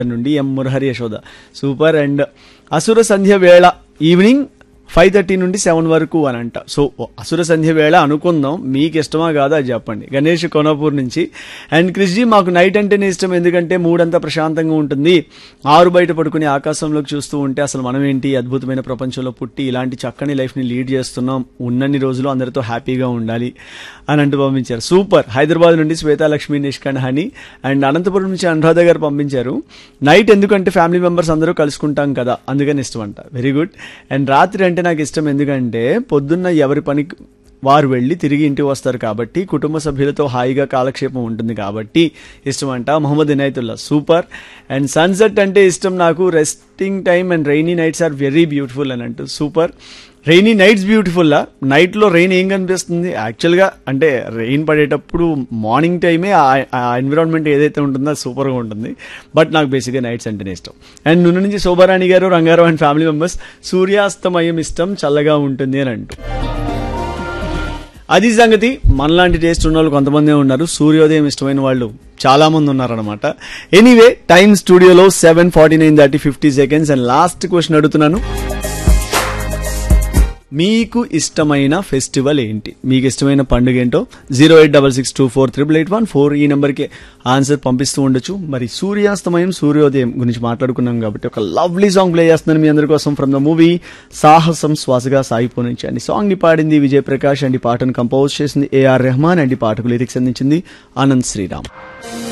నుండి M Murahari Yashoda super and అసుర సంధ్య వేళ ఈవినింగ్ ఫైవ్ థర్టీ నుండి సెవెన్ వరకు అని అంట సో అసుర సంధ్య వేళ అనుకుందాం మీకు ఇష్టమా కాదా అది చెప్పండి గణేష్ కొనాపూర్ నుంచి అండ్ క్రిష్జీ మాకు నైట్ అంటేనే ఇష్టం ఎందుకంటే మూడంతా ప్రశాంతంగా ఉంటుంది ఆరు బయట పడుకుని ఆకాశంలోకి చూస్తూ ఉంటే అసలు మనం ఏంటి అద్భుతమైన ప్రపంచంలో పుట్టి ఇలాంటి చక్కని లైఫ్ని లీడ్ చేస్తున్నాం ఉన్నన్ని రోజులు అందరితో హ్యాపీగా ఉండాలి అని అంటూ పంపించారు సూపర్ హైదరాబాద్ నుండి శ్వేతాలక్ష్మి నిష్కండ్ హని అండ్ అనంతపురం నుంచి అనురాధ గారు పంపించారు నైట్ ఎందుకంటే ఫ్యామిలీ మెంబర్స్ అందరూ కలుసుకుంటాం కదా అందుకని ఇష్టం అంట వెరీ గుడ్ అండ్ రాత్రి అంటే నాకు ఇష్టం ఎందుకంటే పొద్దున్న ఎవరి పని వారు వెళ్ళి తిరిగి ఇంటికి వస్తారు కాబట్టి కుటుంబ సభ్యులతో హాయిగా కాలక్షేపం ఉంటుంది కాబట్టి ఇష్టం అంట Mohammed Inayatullah super and sunset అంటే ఇష్టం నాకు resting time and rainy nights are very beautiful అని అంటూ సూపర్ రెయినీ నైట్స్ బ్యూటిఫుల్లా నైట్లో రెయిన్ ఏం కనిపిస్తుంది యాక్చువల్గా అంటే రెయిన్ పడేటప్పుడు మార్నింగ్ టైమే ఆ ఎన్విరాన్మెంట్ ఏదైతే ఉంటుందో అది సూపర్గా ఉంటుంది బట్ నాకు బేసిక్గా నైట్స్ అంటేనే ఇష్టం అండ్ నున్న నుంచి శోభారాణి గారు రంగారావు అండ్ ఫ్యామిలీ మెంబర్స్ సూర్యాస్తమయం ఇష్టం చల్లగా ఉంటుంది అని అంటూ అది సంగతి మనలాంటి టేస్ట్ ఉన్న వాళ్ళు కొంతమంది ఉన్నారు సూర్యోదయం ఇష్టమైన వాళ్ళు చాలా మంది ఉన్నారనమాట ఎనీవే టైమ్ స్టూడియోలో seven forty nine thirty fifty seconds and last question అడుగుతున్నాను మీకు ఇష్టమైన ఫెస్టివల్ ఏంటి మీకు ఇష్టమైన పండుగ ఏంటో zero eight double six two four triple eight one four ఈ నెంబర్కి ఆన్సర్ పంపిస్తూ ఉండొచ్చు మరి సూర్యాస్తమయం సూర్యోదయం గురించి మాట్లాడుకున్నాం కాబట్టి ఒక లవ్లీ సాంగ్ ప్లే చేస్తున్నాను మీ అందరి కోసం ఫ్రమ్ ద మూవీ సాహసం శ్వాసగా సాగిపో నుంచి అండ్ సాంగ్ ని పాడింది విజయ్ ప్రకాష్ అండ్ ఈ పాటను కంపోజ్ చేసింది ఏఆర్ రెహమాన్ అండ్ ఈ పాటకు లిరిక్స్ అందించింది ఆనంద్ శ్రీరామ్